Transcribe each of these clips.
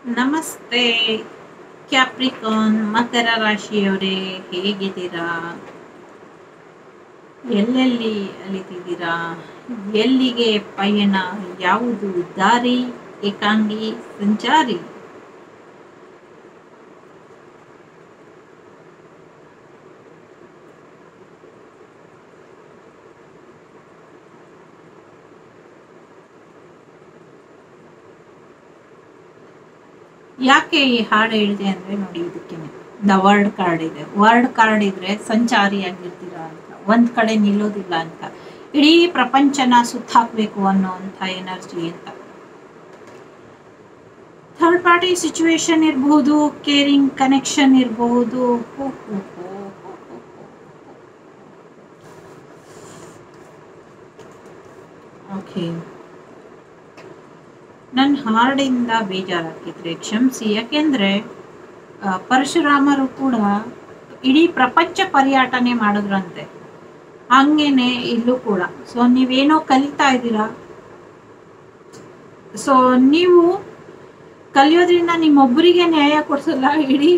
ನಮಸ್ತೆ ಕ್ಯಾಪ್ರಿಕಾನ್ ಮಕರ ರಾಶಿಯವರೇ ಹೇಗಿದ್ದೀರಾ ಎಲ್ಲೆಲ್ಲಿ ಅಲಿತಿದ್ದೀರಾ ಎಲ್ಲಿಗೆ ಪಯಣ ಯಾವುದು ದಾರಿ ಏಕಾಂಗಿ ಸಂಚಾರಿ ಯಾಕೆ ಈ ಹಾಡು ಹೇಳಿದೆ ಅಂದ್ರೆ ನೋಡಿ ಇದಕ್ಕೇನೆ ದ ವರ್ಡ್ ಕಾರ್ಡ್ ಇದೆ ವರ್ಡ್ ಕಾರ್ಡ್ ಇದ್ರೆ ಸಂಚಾರಿಯಾಗಿರ್ತೀರಾ ಅಂತ ಒಂದ್ ಕಡೆ ನಿಲ್ಲೋದಿಲ್ಲ ಅಂತ ಇಡೀ ಪ್ರಪಂಚನ ಸುತ್ತಾಕ್ಬೇಕು ಅನ್ನೋಂಥ ಎನರ್ಜಿ ಅಂತ ಥರ್ಡ್ ಪಾರ್ಟಿ ಸಿಚುವೇಶನ್ ಇರಬಹುದು ಕೇರಿಂಗ್ ಕನೆಕ್ಷನ್ ಇರಬಹುದು ಓಕೆ ನನ್ನ ಹಾರ್ಡಿಂದ ಬೇಜಾರಾಗಿದ್ರೆ ಕ್ಷಮಿಸಿ ಯಾಕೆಂದ್ರೆ ಆ, ಪರಶುರಾಮರು ಕೂಡ ಇಡೀ ಪ್ರಪಂಚ ಪರ್ಯಟನೆ ಮಾಡಿದ್ರಂತೆ ಹಂಗೇನೆ ಇಲ್ಲೂ ಕೂಡ ಸೊ ನೀವೇನೋ ಕಲಿತಾ ಇದ್ದೀರಾ ಸೊ ನೀವು ಕಲಿಯೋದ್ರಿಂದ ನಿಮ್ಮೊಬ್ಬರಿಗೆ ನ್ಯಾಯ ಕೊಡ್ಸಲ್ಲ ಇಡೀ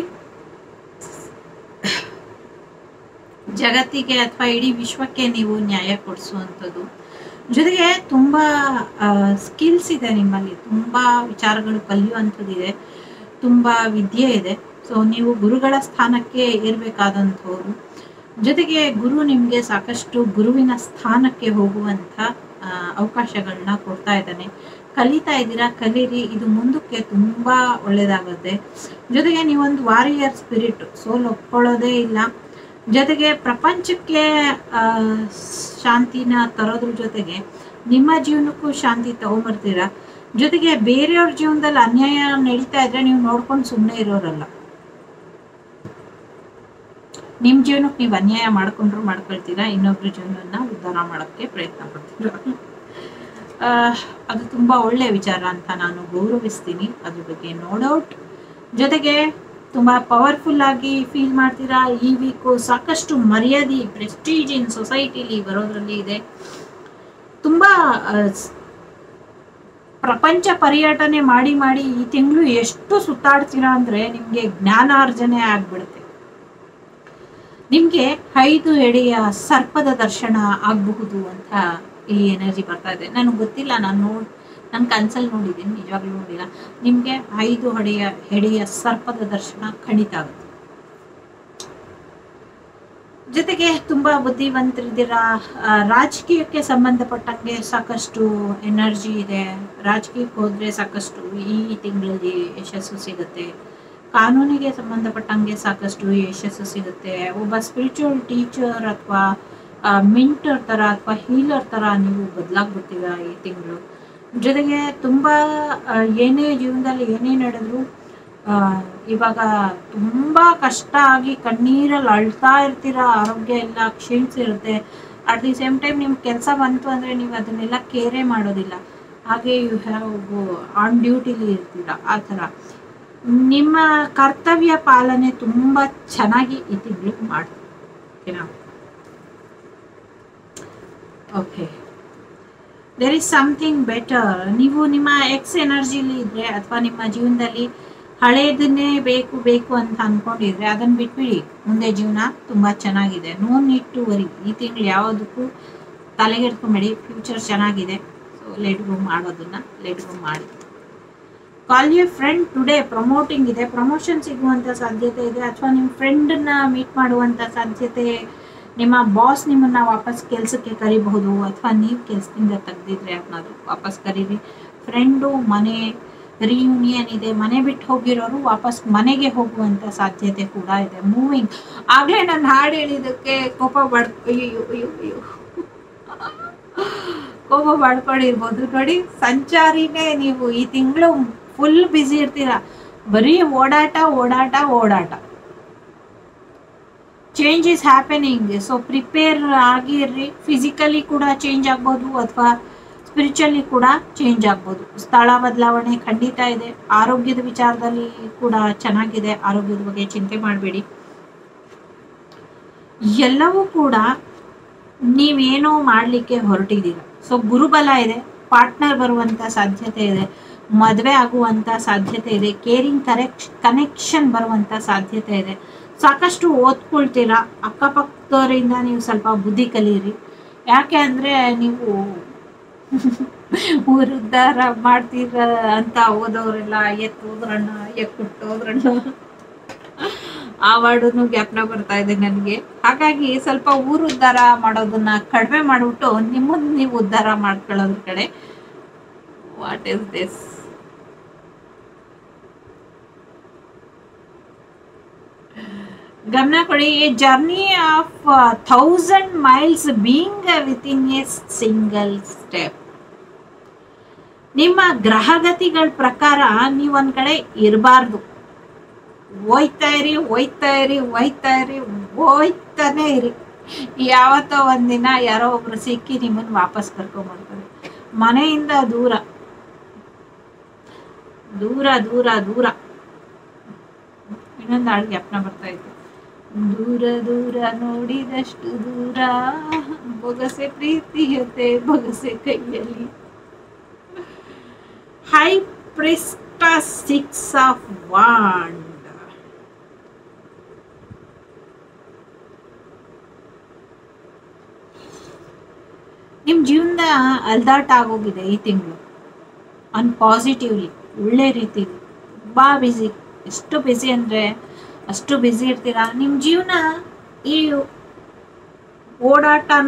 ಜಗತ್ತಿಗೆ ಅಥವಾ ಇಡೀ ವಿಶ್ವಕ್ಕೆ ನೀವು ನ್ಯಾಯ ಕೊಡಿಸುವಂಥದ್ದು ಜೊತೆಗೆ ತುಂಬ ಸ್ಕಿಲ್ಸ್ ಇದೆ ನಿಮ್ಮಲ್ಲಿ ತುಂಬ ವಿಚಾರಗಳು ಕಲಿಯುವಂಥದ್ದಿದೆ ತುಂಬ ವಿದ್ಯೆ ಇದೆ ಸೊ ನೀವು ಗುರುಗಳ ಸ್ಥಾನಕ್ಕೆ ಇರಬೇಕಾದಂಥವ್ರು ಜೊತೆಗೆ ಗುರು ನಿಮಗೆ ಸಾಕಷ್ಟು ಗುರುವಿನ ಸ್ಥಾನಕ್ಕೆ ಹೋಗುವಂಥ ಆ, ಅವಕಾಶಗಳನ್ನ ಕೊಡ್ತಾ ಇದ್ದಾನೆ ಕಲಿತಾ ಇದ್ದೀರಾ ಕಲೀರಿ ಇದು ಮುಂದಕ್ಕೆ ತುಂಬ ಒಳ್ಳೆಯದಾಗುತ್ತೆ ಜೊತೆಗೆ ನೀವೊಂದು ವಾರಿಯರ್ ಸ್ಪಿರಿಟ್ ಸೋಲ್ ಒಪ್ಕೊಳ್ಳೋದೇ ಇಲ್ಲ ಜೊತೆಗೆ ಪ್ರಪಂಚಕ್ಕೆ ಆ, ಶಾಂತಿನ ತರೋದ್ರ ಜೊತೆಗೆ ನಿಮ್ಮ ಜೀವನಕ್ಕೂ ಶಾಂತಿ ತಗೊಂಬರ್ತೀರಾ ಜೊತೆಗೆ ಬೇರೆಯವ್ರ ಜೀವನದಲ್ಲಿ ಅನ್ಯಾಯ ನಡೀತಾ ಇದ್ರೆ ನೀವು ನೋಡ್ಕೊಂಡು ಸುಮ್ಮನೆ ಇರೋರಲ್ಲ ನಿಮ್ಮ ಜೀವನಕ್ಕೆ ನೀವು ಅನ್ಯಾಯ ಮಾಡ್ಕೊಂಡ್ರು ಮಾಡ್ಕೊಳ್ತೀರಾ ಇನ್ನೊಬ್ರ ಜೀವನನ ಉದ್ಧಾರ ಮಾಡೋಕ್ಕೆ ಪ್ರಯತ್ನ ಪಡ್ತೀರಾ ಆ, ಅದು ತುಂಬಾ ಒಳ್ಳೆಯ ವಿಚಾರ ಅಂತ ನಾನು ಗೌರವಿಸ್ತೀನಿ ಅದ್ರ ಬಗ್ಗೆ ನೋ ಡೌಟ್ ಜೊತೆಗೆ ತುಂಬಾ ಪವರ್ಫುಲ್ ಆಗಿ ಫೀಲ್ ಮಾಡ್ತೀರಾ ಈ ವೀಕು ಸಾಕಷ್ಟು ಮರ್ಯಾದೆ ಪ್ರೆಸ್ಟೀಜ್ ಇನ್ ಸೊಸೈಟಿಲಿ ಬರೋದ್ರಲ್ಲಿ ಇದೆ ತುಂಬಾ ಆ, ಸ್- ಪ್ರಪಂಚ ಪರ್ಯಟನೆ ಮಾಡಿ ಮಾಡಿ ಈ ತಿಂಗಳು ಎಷ್ಟು ಸುತ್ತಾಡ್ತೀರಾ ಅಂದ್ರೆ ನಿಮ್ಗೆ ಜ್ಞಾನಾರ್ಜನೆ ಆಗ್ಬಿಡುತ್ತೆ ನಿಮ್ಗೆ ಐದು ಎಡೆಯ ಸರ್ಪದ ದರ್ಶನ ಆಗಬಹುದು ಅಂತ ಇಲ್ಲಿ ಎನರ್ಜಿ ಬರ್ತಾ ಇದೆ ನನಗೆ ಗೊತ್ತಿಲ್ಲ ನಾನು ನೋಡ್ ನನ್ನ ಕನ್ಸಲ್ಲಿ ನೋಡಿದ್ದೀನಿ ನಿಜವಾಗ್ಲೂ ನೋಡಿಲ್ಲ ನಿಮ್ಗೆ ಐದು ಹಡೆಯ ಹೆಡೆಯ ಸರ್ಪದ ದರ್ಶನ ಖಂಡಿತ ಆಗುತ್ತೆ ಜೊತೆಗೆ ತುಂಬಾ ಬುದ್ಧಿವಂತರಿದ್ದೀರಾ ಆ, ರಾಜಕೀಯಕ್ಕೆ ಸಂಬಂಧಪಟ್ಟಂಗೆ ಸಾಕಷ್ಟು ಎನರ್ಜಿ ಇದೆ ರಾಜಕೀಯಕ್ಕೆ ಹೋದ್ರೆ ಸಾಕಷ್ಟು ಈ ತಿಂಗಳಲ್ಲಿ ಯಶಸ್ಸು ಸಿಗುತ್ತೆ ಕಾನೂನಿಗೆ ಸಂಬಂಧಪಟ್ಟಂಗೆ ಸಾಕಷ್ಟು ಯಶಸ್ಸು ಸಿಗುತ್ತೆ ಒಬ್ಬ ಸ್ಪಿರಿಚುವಲ್ ಟೀಚರ್ ಅಥವಾ ಮಿಂಟರ್ ತರ ಅಥವಾ ಹೀಲರ್ ತರ ನೀವು ಬದಲಾಗ್ಬಿಡ್ತೀರಾ ಈ ತಿಂಗಳು ಜೊತೆಗೆ ತುಂಬಾ ಆ, ಏನೇ ಜೀವನದಲ್ಲಿ ಏನೇ ನಡೆದ್ರು ಆ, ಇವಾಗ ತುಂಬಾ ಕಷ್ಟ ಆಗಿ ಕಣ್ಣೀರಲ್ಲಿ ಅಳ್ತಾ ಇರ್ತೀರಾ ಆರೋಗ್ಯ ಎಲ್ಲ ಕ್ಷೀಣಿಸಿರುತ್ತೆ ಅಟ್ ದಿ ಸೇಮ್ ಟೈಮ್ ನಿಮ್ ಕೆಲಸ ಬಂತು ಅಂದ್ರೆ ನೀವು ಅದನ್ನೆಲ್ಲ ಕೇರೆ ಮಾಡೋದಿಲ್ಲ ಹಾಗೆ ಯು ಹ್ಯಾವ್ ಆನ್ ಡ್ಯೂಟಿಲಿ ಇರ್ತೀರಾ ಆ ಥರ ನಿಮ್ಮ ಕರ್ತವ್ಯ ಪಾಲನೆ ತುಂಬಾ ಚೆನ್ನಾಗಿ ಈ ತಿಂಗಳು ಮಾಡಿ ಓಕೆನಾ okay there is something better ನೀವು ನಿಮ್ಮ ಎಕ್ಸ್ ಎನರ್ಜಿಲಿ ಇದ್ರೆ ಅಥವಾ ನಿಮ್ಮ ಜೀವನದಲ್ಲಿ ಹಳೇದನ್ನೇ ಬೇಕು ಬೇಕು ಅಂತ ಅನ್ಕೊಂಡಿದ್ರೆ ಅದನ್ನ ಬಿಟ್ಬಿಡಿ ಮುಂದೆ ಜೀವನ ತುಂಬಾ ಚೆನ್ನಾಗಿದೆ ನೋ ನೀಡ್ ಟು ವರಿ ಈ ತಿಂಗಳು ಯಾವುದಕ್ಕೂ ತಲೆಗೆಡ್ಕೊಂಬೇಡಿ ಫ್ಯೂಚರ್ ಚೆನ್ನಾಗಿದೆ ಸೊ ಲೆಟ್ ಗೋ ಮಾಡೋದನ್ನ ಲೆಟ್ ಗೋ ಮಾಡಿ call you friend today promoting ಇದೆ ಪ್ರಮೋಷನ್ ಸಿಗುವಂತ ಸಾಧ್ಯತೆ ಇದೆ ಅಥವಾ ನಿಮ್ಮ ಫ್ರೆಂಡನ್ನ ಮೀಟ್ ಮಾಡುವಂತ ಸಾಧ್ಯತೆ ನಿಮ್ಮ ಬಾಸ್ ನಿಮ್ಮನ್ನ ವಾಪಸ್ ಕೆಲಸಕ್ಕೆ ಕರಿಬಹುದು ಅಥವಾ ನೀವು ಕೆಲಸದಿಂದ ತೆಗ್ದಿದ್ರೆ ಯಾರನ್ನಾದ್ರೂ ವಾಪಸ್ ಕರೀರಿ ಫ್ರೆಂಡು ಮನೆ ರಿಯೂನಿಯನ್ ಇದೆ ಮನೆ ಬಿಟ್ಟು ಹೋಗಿರೋರು ವಾಪಸ್ ಮನೆಗೆ ಹೋಗುವಂತ ಸಾಧ್ಯತೆ ಕೂಡ ಇದೆ ಮೂವಿಂಗ್ ಆಗ್ಲೇ ನಾನು ಹಾಡು ಹೇಳಿದಕ್ಕೆ ಕೋಪ ಬಡ್ ಅಯ್ಯೋ ಅಯ್ಯೋ ಅಯ್ಯೋ ಕೋಪ ಮಾಡ್ಕೊಂಡಿರ್ಬೋದು ನೋಡಿ ಸಂಚಾರಿನೇ ನೀವು ಈ ತಿಂಗಳು ಫುಲ್ ಬ್ಯುಸಿ ಇರ್ತೀರಾ ಬರೀ ಓಡಾಟ ಓಡಾಟ ಓಡಾಟ change is happening so prepare ಆಗಿರ್ರಿ ಫಿಸಿಕಲಿ ಕೂಡ ಚೇಂಜ್ ಆಗ್ಬೋದು ಅಥವಾ ಸ್ಪಿರಿಚುವಲಿ ಕೂಡ ಚೇಂಜ್ ಆಗ್ಬೋದು ಸ್ಥಳ ಬದಲಾವಣೆ ಖಂಡಿತ ಇದೆ ಆರೋಗ್ಯದ ವಿಚಾರದಲ್ಲಿ ಕೂಡ ಚೆನ್ನಾಗಿದೆ ಆರೋಗ್ಯದ ಬಗ್ಗೆ ಚಿಂತೆ ಮಾಡಬೇಡಿ ಎಲ್ಲವೂ ಕೂಡ ನೀವೇನೋ ಮಾಡಲಿಕ್ಕೆ ಹೊರಟಿದ್ದೀರ ಸೊ ಗುರುಬಲ ಇದೆ ಪಾರ್ಟ್ನರ್ ಬರುವಂತ ಸಾಧ್ಯತೆ ಇದೆ ಮದುವೆ ಆಗುವಂತ ಸಾಧ್ಯತೆ ಇದೆ ಕೇರಿಂಗ್ ಕರೆಕ್ಷ ಕನೆಕ್ಷನ್ ಬರುವಂತ ಸಾಧ್ಯತೆ ಇದೆ ಸಾಕಷ್ಟು ಓದ್ಕೊಳ್ತೀರಾ ಅಕ್ಕಪಕ್ಕದವರಿಂದ ನೀವು ಸ್ವಲ್ಪ ಬುದ್ಧಿ ಕಲೀರಿ ಯಾಕೆ ಅಂದ್ರೆ ನೀವು ಊರು ಉದ್ಧಾರ ಮಾಡ್ತೀರ ಅಂತ ಓದೋರೆಲ್ಲ ಎತ್ತು ಹೋದ್ರಣ್ಣ ಎಕ್ಕುಟ್ಟು ಹೋದ್ರಣ್ಣ ಆ ವರ್ಡನ್ನು ಜ್ಞಾಪನ ಬರ್ತಾ ಇದೆ ನನಗೆ ಹಾಗಾಗಿ ಸ್ವಲ್ಪ ಊರು ಉದ್ಧಾರ ಮಾಡೋದನ್ನ ಕಡಿಮೆ ಮಾಡ್ಬಿಟ್ಟು ನಿಮ್ಮನ್ನ ನೀವು ಉದ್ಧಾರ ಮಾಡ್ಕೊಳ್ಳೋದ್ರ ಕಡೆ ವಾಟ್ ಇಸ್ ದಿಸ್ ಗಮನ ಕೊಡಿ journey of thousand miles being with in a single step ನಿಮ್ಮ ಗ್ರಹಗತಿಗಳ ಪ್ರಕಾರ ನೀವು ಒಂದ್ ಕಡೆ ಇರಬಾರ್ದು ಹೋಯ್ತಾ ಇರಿ ಹೋಯ್ತಾ ಇರಿ ಹೋಯ್ತಾ ಇರಿ ಹೋಯ್ತಾನೆ ಇರಿ ಯಾವತ್ತೋ ಒಂದಿನ ಯಾರೋ ಒಬ್ರು ಸಿಕ್ಕಿ ನಿಮ್ಮನ್ನ ವಾಪಸ್ ಕರ್ಕೊಂಡ್ಬರ್ತಾರೆ ಮನೆಯಿಂದ ದೂರ ದೂರ ದೂರ ದೂರ ಇನ್ನೊಂದು ಹಾಡು ಜ್ಞಾಪನ ಬರ್ತಾ ಇತ್ತು ದೂರ ದೂರ ನೋಡಿದಷ್ಟು ದೂರ ಬೊಗಸೆ ಪ್ರೀತಿಯತೆ ಬೊಗಸೆ ಕೈಯಲ್ಲಿ high priest six of wand ನಿಮ್ ಜೀವನದ ಅಲ್ದಾಟ ಆಗೋಗಿದೆ ಈ ತಿಂಗಳು ಅನ್ ಪಾಸಿಟಿವ್ಲಿ ಒಳ್ಳೆ ರೀತಿಲಿ ತುಂಬಾ ಬ್ಯುಸಿ ಎಷ್ಟು ಬ್ಯುಸಿ ಅಂದ್ರೆ ಅಷ್ಟು ಬ್ಯುಸಿ ಇರ್ತೀರಾ ನಿಮ್ ಜೀವನ ಈ ಓಡಾಟನ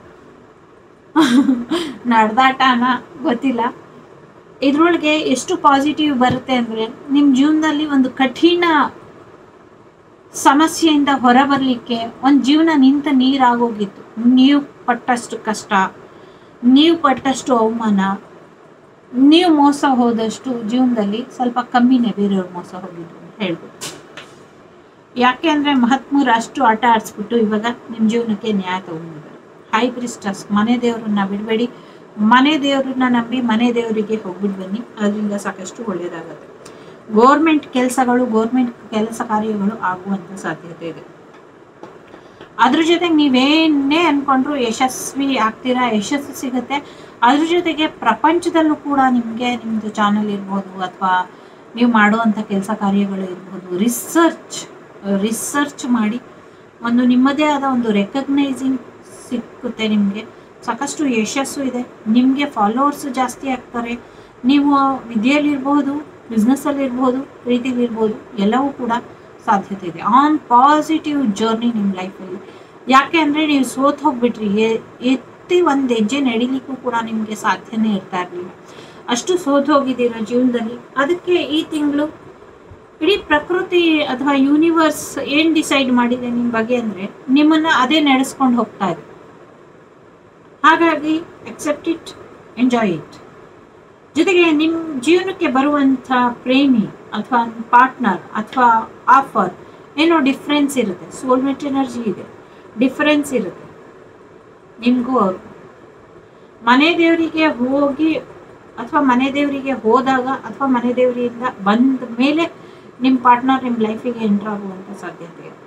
ನಡೆದಾಟನ ಗೊತ್ತಿಲ್ಲ ಇದ್ರೊಳಗೆ ಎಷ್ಟು ಪಾಸಿಟಿವ್ ಬರುತ್ತೆ ಅಂದ್ರೆ ನಿಮ್ ಜೀವನದಲ್ಲಿ ಒಂದು ಕಠಿಣ ಸಮಸ್ಯೆಯಿಂದ ಹೊರಬರ್ಲಿಕ್ಕೆ ಒಂದು ಜೀವನ ನಿಂತ ನೀರಾಗೋಗಿತ್ತು ನೀವು ಪಟ್ಟಷ್ಟು ಕಷ್ಟ ನೀವು ಪಟ್ಟಷ್ಟು ಅವಮಾನ ನೀವು ಮೋಸ ಹೋದಷ್ಟು ಜೀವನದಲ್ಲಿ ಸ್ವಲ್ಪ ಕಮ್ಮಿನೇ ಬೇರೆಯವ್ರು ಮೋಸ ಹೋಗಿದ್ರು ಅಂತ ಹೇಳ್ಬೋದು ಯಾಕೆ ಅಂದ್ರೆ ಮಹಾತ್ಮರು ಅಷ್ಟು ಆಟ ಆಡಿಸ್ಬಿಟ್ಟು ಇವಾಗ ನಿಮ್ಮ ಜೀವನಕ್ಕೆ ನ್ಯಾಯ ತಗೊಂಡಿದ್ದಾರೆ ಹೈ ಪ್ರಿಸ್ಟಸ್ ಮನೆ ದೇವರನ್ನ ಬಿಡಬೇಡಿ ಮನೆ ದೇವರನ್ನ ನಂಬಿ ಮನೆ ದೇವರಿಗೆ ಹೋಗ್ಬಿಟ್ಟು ಬನ್ನಿ ಅದರಿಂದ ಸಾಕಷ್ಟು ಒಳ್ಳೇದಾಗುತ್ತೆ ಗೋರ್ಮೆಂಟ್ ಕೆಲಸಗಳು ಗೋರ್ಮೆಂಟ್ ಕೆಲಸ ಕಾರ್ಯಗಳು ಆಗುವಂತ ಸಾಧ್ಯತೆ ಇದೆ ಅದ್ರ ಜೊತೆಗೆ ನೀವೇನೇ ಅನ್ಕೊಂಡ್ರು ಯಶಸ್ವಿ ಆಗ್ತೀರಾ ಯಶಸ್ಸು ಸಿಗುತ್ತೆ ಅದ್ರ ಜೊತೆಗೆ ಪ್ರಪಂಚದಲ್ಲೂ ಕೂಡ ನಿಮಗೆ ನಿಮ್ಮದು ಚಾನಲ್ ಇರ್ಬೋದು ಅಥವಾ ನೀವು ಮಾಡುವಂಥ ಕೆಲಸ ಕಾರ್ಯಗಳು ಇರ್ಬೋದು ರಿಸರ್ಚ್ ರಿಸರ್ಚ್ ಮಾಡಿ ಒಂದು ನಿಮ್ಮದೇ ಆದ ಒಂದು ರೆಕಗ್ನೈಸಿಂಗ್ ಸಿಕ್ಕುತ್ತೆ ನಿಮಗೆ ಸಾಕಷ್ಟು ಯಶಸ್ಸು ಇದೆ ನಿಮಗೆ ಫಾಲೋವರ್ಸ್ ಜಾಸ್ತಿ ಆಗ್ತಾರೆ ನೀವು ವಿದ್ಯೆಯಲ್ಲಿರ್ಬೋದು ಬಿಸ್ನೆಸ್ಸಲ್ಲಿರ್ಬೋದು ಪ್ರೀತಿಲಿರ್ಬೋದು ಎಲ್ಲವೂ ಕೂಡ ಸಾಧ್ಯತೆ ಇದೆ ಆನ್ ಪಾಸಿಟಿವ್ ಜರ್ನಿ ನಿಮ್ಮ ಲೈಫಲ್ಲಿ ಯಾಕೆ ಅಂದರೆ ನೀವು ಸೋತ್ ಹೋಗ್ಬಿಟ್ರಿ ಎ- ಎತ್ತಿ ಒಂದು ಹೆಜ್ಜೆ ನಡಿಲಿಕ್ಕೂ ಕೂಡ ನಿಮಗೆ ಸಾಧ್ಯನೇ ಇರ್ತಾ ಇರಲಿಲ್ಲ ಅಷ್ಟು ಸೋತ್ ಹೋಗಿದ್ದೀರ ಜೀವನದಲ್ಲಿ ಅದಕ್ಕೆ ಈ ತಿಂಗಳು ಇಡೀ ಪ್ರಕೃತಿ ಅಥವಾ ಯೂನಿವರ್ಸ್ ಏನ್ ಡಿಸೈಡ್ ಮಾಡಿದೆ ನಿಮ್ಮ ಬಗ್ಗೆ ಅಂದ್ರೆ ನಿಮ್ಮನ್ನ ಅದೇ ನಡೆಸ್ಕೊಂಡು ಹೋಗ್ತಾ ಇದೆ ಹಾಗಾಗಿ ಅಕ್ಸೆಪ್ಟ್ ಇಟ್ ಎಂಜಾಯ್ ಇಟ್ ಜೊತೆಗೆ ನಿಮ್ಮ ಜೀವನಕ್ಕೆ ಬರುವಂಥ ಪ್ರೇಮಿ ಅಥವಾ ಪಾರ್ಟ್ನರ್ ಅಥವಾ ಆಫರ್ ಏನೋ ಡಿಫ್ರೆನ್ಸ್ ಇರುತ್ತೆ ಸೋಲ್ಮೆಟ್ ಎನರ್ಜಿ ಇದೆ ಡಿಫರೆನ್ಸ್ ಇರುತ್ತೆ ನಿಮಗೂ ಅವ್ರಿಗೂ ಮನೆ ದೇವರಿಗೆ ಹೋಗಿ ಅಥವಾ ಮನೆ ದೇವರಿಗೆ ಹೋದಾಗ ಅಥವಾ ಮನೆ ದೇವರಿಂದ ಬಂದ ಮೇಲೆ ನಿಮ್ಮ ಪಾರ್ಟ್ನರ್ ನಿಮ್ಮ ಲೈಫಿಗೆ ಎಂಟರ್ ಆಗುವಂಥ ಸಾಧ್ಯತೆ ಇದೆ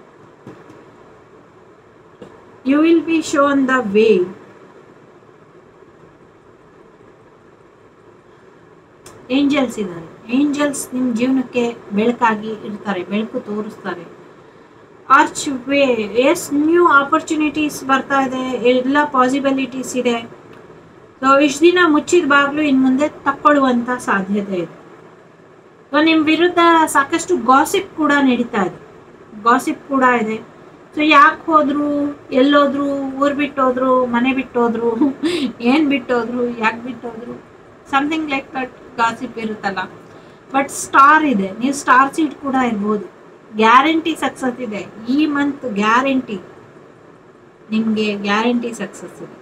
you will be shown the way angels ಇದ್ದಾರೆ ಏಂಜಲ್ಸ್ ನಿಮ್ಮ ಜೀವನಕ್ಕೆ ಬೆಳಕಾಗಿ ಇರ್ತಾರೆ ಬೆಳಕು ತೋರಿಸ್ತಾರೆ archway yes new opportunities ಬರ್ತಾ ಇದೆ ಎಲ್ಲ ಪಾಸಿಬಿಲಿಟೀಸ್ ಇದೆ ಸೊ ಇಷ್ಟು ದಿನ ಮುಚ್ಚಿದ ಬಾಗಿಲು ಇನ್ನು ಮುಂದೆ ತಕ್ಕೊಳ್ಳುವಂಥ ಸಾಧ್ಯತೆ ಇದೆ ಸೊ ನಿಮ್ಮ ವಿರುದ್ಧ ಸಾಕಷ್ಟು ಗಾಸಿಪ್ ಕೂಡ ನಡೀತಾ ಇದೆ ಗಾಸಿಪ್ ಕೂಡ ಇದೆ ಸೊ ಯಾಕೆ ಹೋದ್ರು ಎಲ್ಲೋದ್ರು ಊರು ಬಿಟ್ಟೋದ್ರು ಮನೆ ಬಿಟ್ಟೋದ್ರು ಏನು ಬಿಟ್ಟೋದ್ರು ಯಾಕೆ ಬಿಟ್ಟೋದ್ರು ಸಮಥಿಂಗ್ ಲೈಕ್ ದಟ್ ಗಾಸಿಪ್ ಇರುತ್ತಲ್ಲ ಬಟ್ ಸ್ಟಾರ್ ಇದೆ ನೀವು ಸ್ಟಾರ್ ಸೀಟ್ ಕೂಡ ಇರ್ಬೋದು ಗ್ಯಾರಂಟಿ ಸಕ್ಸಸ್ ಇದೆ ಈ ಮಂತ್ ಗ್ಯಾರಂಟಿ ನಿಮಗೆ ಗ್ಯಾರಂಟಿ ಸಕ್ಸಸ್ ಇದೆ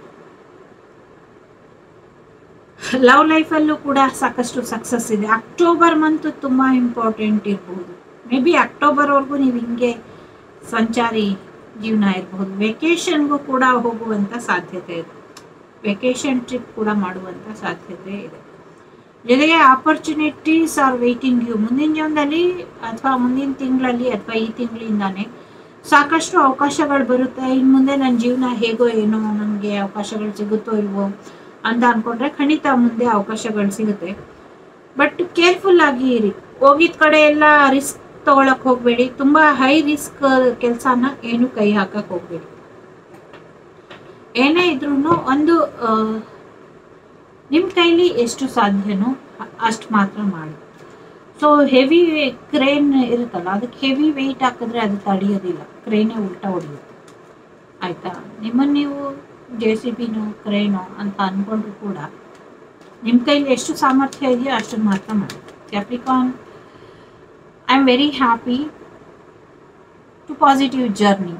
ಲವ್ ಲೈಫಲ್ಲೂ ಕೂಡ ಸಾಕಷ್ಟು ಸಕ್ಸಸ್ ಇದೆ ಅಕ್ಟೋಬರ್ ಮಂತ್ ತುಂಬ ಇಂಪಾರ್ಟೆಂಟ್ ಇರ್ಬೋದು ಮೇ ಬಿ ಅಕ್ಟೋಬರ್ವರೆಗೂ ನೀವು ಹಿಂಗೆ ಸಂಚಾರಿ ಜೀವನ ಇರಬಹುದು ವೆಕೇಶನ್ಗೂ ಕೂಡ ಹೋಗುವಂಥ ಸಾಧ್ಯತೆ ಇದೆ ವೆಕೇಶನ್ ಟ್ರಿಪ್ ಕೂಡ ಮಾಡುವಂಥ ಸಾಧ್ಯತೆ ಇದೆ ಜೊತೆಗೆ ಆಪರ್ಚುನಿಟೀಸ್ ಆರ್ ವೇಟಿಂಗ್ ಯು ಮುಂದಿನ ಜೀವನದಲ್ಲಿ ಅಥವಾ ಮುಂದಿನ ತಿಂಗಳಲ್ಲಿ ಅಥವಾ ಈ ತಿಂಗಳಿಂದಾನೇ ಸಾಕಷ್ಟು ಅವಕಾಶಗಳು ಬರುತ್ತೆ ಇನ್ನು ಮುಂದೆ ನನ್ನ ಜೀವನ ಹೇಗೋ ಏನೋ ನನಗೆ ಅವಕಾಶಗಳು ಸಿಗುತ್ತೋ ಇಲ್ವೋ ಅಂತ ಅಂದ್ಕೊಂಡ್ರೆ ಖಂಡಿತ ಮುಂದೆ ಅವಕಾಶಗಳು ಸಿಗುತ್ತೆ ಬಟ್ ಕೇರ್ಫುಲ್ ಆಗಿ ಇರಿ ಹೋಗಿದ ಕಡೆ ಎಲ್ಲ ರಿಸ್ಕ್ ತಗೊಳಕ್ ಹೋಗ್ಬೇಡಿ ತುಂಬಾ ಹೈ ರಿಸ್ಕ್ ಕೆಲಸನ ಏನು ಕೈ ಹಾಕಕ್ ಹೋಗ್ಬೇಡಿ ಏನೇ ಇದ್ರೂ ಒಂದು ಆ, ನಿಮ್ ಕೈಲಿ ಎಷ್ಟು ಸಾಧ್ಯನೋ ಅಷ್ಟು ಮಾತ್ರ ಮಾಡಿ ಸೊ ಹೆವಿ ಕ್ರೇನ್ ಇರುತ್ತಲ್ಲ ಅದಕ್ಕೆ ಹೆವಿ ವೆಯ್ಟ್ ಹಾಕಿದ್ರೆ ಅದು ತಡೆಯೋದಿಲ್ಲ ಕ್ರೇನೇ ಉಲ್ಟಾ ಹೊಡೆಯುತ್ತೆ ಆಯ್ತಾ ನಿಮ್ಮನ್ನು ನೀವು ಜೆ ಸಿ ಬಿನೋ ಕ್ರೇನೋ ಅಂತ ಅಂದ್ಕೊಂಡ್ರು ಕೂಡ ನಿಮ್ಮ ಕೈಲಿ ಎಷ್ಟು ಸಾಮರ್ಥ್ಯ ಇದೆಯೋ ಅಷ್ಟನ್ನು ಮಾತ್ರ ಮಾಡಿ Capricorn I am very happy to positive journey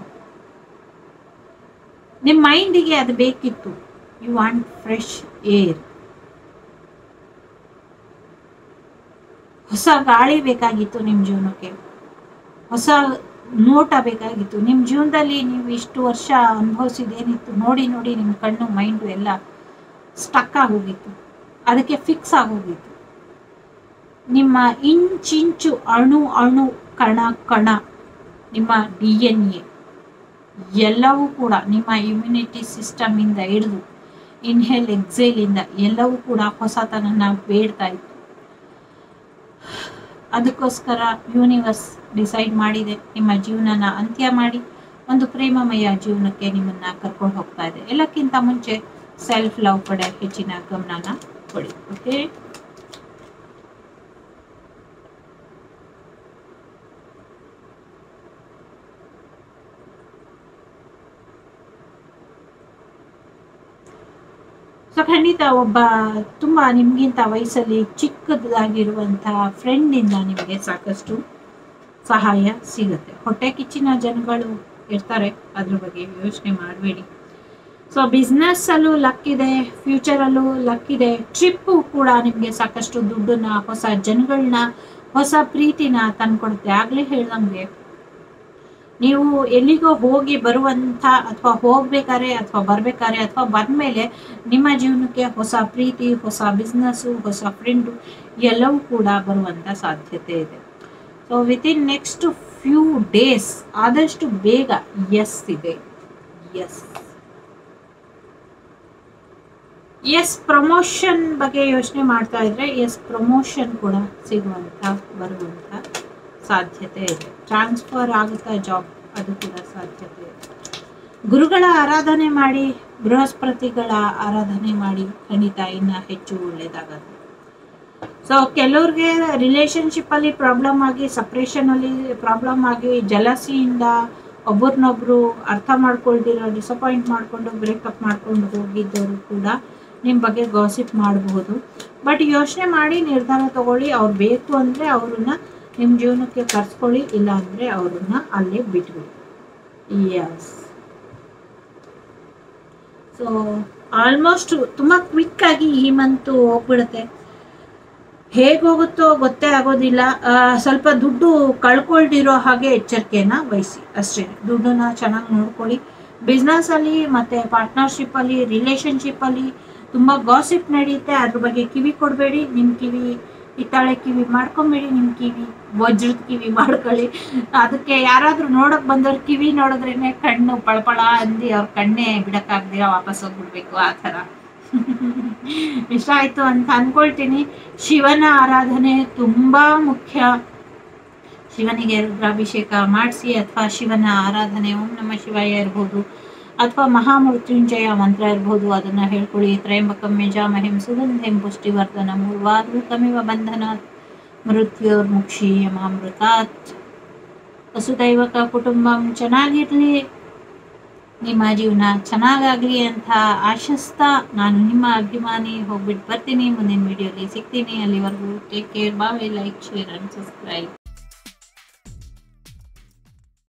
ನಿಮ್ಮ ಮೈಂಡಿಗೆ ಅದು ಬೇಕಿತ್ತು ಯು ವಾಂಟ್ ಫ್ರೆಶ್ ಏರ್ ಹೊಸ ಗಾಳಿ ಬೇಕಾಗಿತ್ತು ನಿಮ್ಮ ಜೀವನಕ್ಕೆ ಹೊಸ ನೋಟ ಬೇಕಾಗಿತ್ತು ನಿಮ್ಮ ಜೀವನದಲ್ಲಿ ನೀವು ಇಷ್ಟು ವರ್ಷ ಅನುಭವಿಸಿದೇನಿತ್ತು ನೋಡಿ ನೋಡಿ ನಿಮ್ಮ ಕಣ್ಣು ಮೈಂಡು ಎಲ್ಲ ಸ್ಟಕ್ ಆಗೋಗಿತ್ತು ಅದಕ್ಕೆ ಫಿಕ್ಸ್ ಆಗೋಗಿತ್ತು ನಿಮ್ಮ ಇಂಚಿಂಚು ಅಣು ಅಣು ಕಣ ಕಣ ನಿಮ್ಮ ಡಿ ಎನ್ ಎ ಎಲ್ಲವೂ ಕೂಡ ನಿಮ್ಮ ಇಮ್ಯುನಿಟಿ ಸಿಸ್ಟಮಿಂದ ಹಿಡಿದು ಇನ್ಹೇಲ್ ಎಕ್ಸೇಲಿಂದ ಎಲ್ಲವೂ ಕೂಡ ಹೊಸತನನ ಬೇಡ್ತಾ ಇತ್ತು ಅದಕ್ಕೋಸ್ಕರ ಯೂನಿವರ್ಸ್ ಡಿಸೈಡ್ ಮಾಡಿದೆ ನಿಮ್ಮ ಜೀವನನ ಅಂತ್ಯ ಮಾಡಿ ಒಂದು ಪ್ರೇಮಮಯ ಜೀವನಕ್ಕೆ ನಿಮ್ಮನ್ನ ಕರ್ಕೊಂಡು ಹೋಗ್ತಾ ಇದೆ ಎಲ್ಲಕ್ಕಿಂತ ಮುಂಚೆ ಸೆಲ್ಫ್ ಲವ್ ಕಡೆ ಹೆಚ್ಚಿನ ಗಮನನ ಕೊಡಿ ಓಕೆ ಸೊ ಖಂಡಿತ ಒಬ್ಬ ತುಂಬ ನಿಮಗಿಂತ ವಯಸ್ಸಲ್ಲಿ ಚಿಕ್ಕದಾಗಿರುವಂಥ ಫ್ರೆಂಡಿಂದ ನಿಮಗೆ ಸಾಕಷ್ಟು ಸಹಾಯ ಸಿಗುತ್ತೆ ಹೊಟ್ಟೆ ಕಿಚ್ಚಿನ ಜನಗಳು ಇರ್ತಾರೆ ಅದ್ರ ಬಗ್ಗೆ ಯೋಚನೆ ಮಾಡಬೇಡಿ ಸೊ ಬಿಸ್ನೆಸ್ಸಲ್ಲೂ ಲಕ್ ಇದೆ ಫ್ಯೂಚರಲ್ಲೂ ಲಕ್ ಇದೆ ಟ್ರಿಪ್ಪು ಕೂಡ ನಿಮಗೆ ಸಾಕಷ್ಟು ದುಡ್ಡನ್ನ ಹೊಸ ಜನಗಳನ್ನ ಹೊಸ ಪ್ರೀತಿನ ತಂದ್ಕೊಡುತ್ತೆ ಆಗಲೇ ಹೇಳ್ದಂಗೆ ನೀವು ಎಲ್ಲಿಗೋ ಹೋಗಿ ಬರುವಂಥ ಅಥವಾ ಹೋಗ್ಬೇಕಾರೆ ಅಥವಾ ಬರ್ಬೇಕಾರೆ ಅಥವಾ ಬಂದಮೇಲೆ ನಿಮ್ಮ ಜೀವನಕ್ಕೆ ಹೊಸ ಪ್ರೀತಿ ಹೊಸ ಬಿಸ್ನೆಸ್ಸು ಹೊಸ ಫ್ರೆಂಡು ಎಲ್ಲವೂ ಕೂಡ ಬರುವಂಥ ಸಾಧ್ಯತೆ ಇದೆ so within next few days ಆದಷ್ಟು ಬೇಗ ಎಸ್ ಇದೆ ಎಸ್ ಎಸ್ ಪ್ರಮೋಷನ್ ಬಗ್ಗೆ ಯೋಚನೆ ಮಾಡ್ತಾ ಇದ್ರೆ ಎಸ್ ಪ್ರಮೋಷನ್ ಕೂಡ ಸಿಗುವಂತ ಬರುವಂತ ಸಾಧ್ಯತೆ ಇದೆ ಟ್ರಾನ್ಸ್ಫರ್ ಆಗುತ್ತಾ ಜಾಬ್ ಅದು ಕೂಡ ಸಾಧ್ಯತೆ ಇದೆ ಗುರುಗಳ ಆರಾಧನೆ ಮಾಡಿ ಬೃಹಸ್ಪತಿಗಳ ಆರಾಧನೆ ಮಾಡಿ ಖಂಡಿತ ಇನ್ನ ಹೆಚ್ಚು ಒಳ್ಳೇದಾಗತ್ತೆ ಸೊ ಕೆಲವ್ರಿಗೆ ರಿಲೇಶನ್ಶಿಪ್ ಅಲ್ಲಿ ಪ್ರಾಬ್ಲಮ್ ಆಗಿ ಸಪ್ರೇಷನ್ ಅಲ್ಲಿ ಪ್ರಾಬ್ಲಮ್ ಆಗಿ ಜಲಸಿಯಿಂದ ಒಬ್ಬರನ್ನೊಬ್ರು ಅರ್ಥ ಮಾಡ್ಕೊಳ್ದಿರೋ ಡಿಸಪಾಯಿಂಟ್ ಮಾಡ್ಕೊಂಡು ಬ್ರೇಕಪ್ ಮಾಡ್ಕೊಂಡು ಹೋಗಿದ್ದವರು ಕೂಡ ನಿಮ್ಮ ಬಗ್ಗೆ ಗಾಸಿಪ್ ಮಾಡಬಹುದು ಬಟ್ ಯೋಚನೆ ಮಾಡಿ ನಿರ್ಧಾರ ತಗೊಳ್ಳಿ ಅವ್ರು ಬೇಕು ಅಂದರೆ ಅವ್ರನ್ನ ನಿಮ್ಮ ಜೀವನಕ್ಕೆ ಕರ್ಸ್ಕೊಳ್ಳಿ ಇಲ್ಲ ಅಂದರೆ ಅವ್ರನ್ನ ಅಲ್ಲೇ ಬಿಟ್ಬಿಡಿ ಯಸ್ ಸೊ ಆಲ್ಮೋಸ್ಟ್ ತುಂಬ ಕ್ವಿಕ್ ಆಗಿ ಈ ಮಂತು ಹೋಗ್ಬಿಡುತ್ತೆ ಹೇಗೆ ಹೋಗುತ್ತೋ ಗೊತ್ತೇ ಆಗೋದಿಲ್ಲ ಆ, ಸ್ವಲ್ಪ ದುಡ್ಡು ಕಳ್ಕೊಳ್ದಿರೋ ಹಾಗೆ ಎಚ್ಚರಿಕೆನ ವಹಿಸಿ ಅಷ್ಟೇ ದುಡ್ಡನ್ನ ಚೆನ್ನಾಗಿ ನೋಡ್ಕೊಳ್ಳಿ ಬಿಸ್ನೆಸ್ ಅಲ್ಲಿ ಮತ್ತೆ ಪಾರ್ಟ್ನರ್ಶಿಪ್ ಅಲ್ಲಿ ರಿಲೇಶನ್ಶಿಪ್ ಅಲ್ಲಿ ತುಂಬಾ ಗಾಸಿಪ್ ನಡೆಯುತ್ತೆ ಅದ್ರ ಬಗ್ಗೆ ಕಿವಿ ಕೊಡಬೇಡಿ ನಿಮ್ಮ ಕಿವಿ ಹಿತ್ತಾಳೆ ಕಿವಿ ಮಾಡ್ಕೊಂಬೇಡಿ ನಿಮ್ಮ ಕಿವಿ ವಜ್ರದ ಕಿವಿ ಮಾಡ್ಕೊಳ್ಳಿ ಅದಕ್ಕೆ ಯಾರಾದ್ರೂ ನೋಡಕ್ ಬಂದವ್ರ ಕಿವಿ ನೋಡಿದ್ರೇನೆ ಕಣ್ಣು ಪಳಪಳ ಅಂದಿ ಅವ್ರ ಕಣ್ಣೇ ಬಿಡಕ್ಕಾಗ್ದಿರ ವಾಪಸ್ ಹೋಗ್ಬಿಡ್ಬೇಕು ಆ ಥರ ಇಷ್ಟ ಆಯ್ತು ಅಂತ ಅನ್ಕೊಳ್ತೀನಿ ಶಿವನ ಆರಾಧನೆ ತುಂಬಾ ಮುಖ್ಯ ಶಿವನಿಗೆ ರುದ್ರಾಭಿಷೇಕ ಮಾಡಿಸಿ ಅಥವಾ ಶಿವನ ಆರಾಧನೆ ಓಂ ನಮ ಶಿವಾಯ ಇರ್ಬೋದು ಅಥವಾ ಮಹಾಮೃತ್ಯುಂಜಯ ಮಂತ್ರ ಇರ್ಬೋದು ಅದನ್ನ ಹೇಳ್ಕೊಳ್ಳಿ ತ್ರಯಂಬಕಂ ಯಜಾಮಹಿಂ ಸುಗಂಧಿಂ ಪುಷ್ಟಿವರ್ಧನ ಮೂರ್ವಾರೂಕಮಿವ ಬಂಧನಾತ್ ಮೃತ್ಯೋರ್ಮುಕ್ಷೀಯ ಮಾಮೃತಾತ್ ವಸುದೈವಕ ಕುಟುಂಬಂ ಚೆನ್ನಾಗಿರ್ಲಿ ನಿಮ್ಮ ಜೀವನ ಚೆನ್ನಾಗಾಗ್ಲಿ ಅಂತ ಆಶಿಸ್ತಾ ನಾನು ನಿಮ್ಮ ಅಭಿಮಾನಿ ಹೋಗ್ಬಿಟ್ಟು ಬರ್ತೀನಿ ಮುಂದಿನ ವಿಡಿಯೋಲಿ ಸಿಗ್ತೀನಿ ಅಲ್ಲಿವರೆಗೂ take care bye like share and subscribe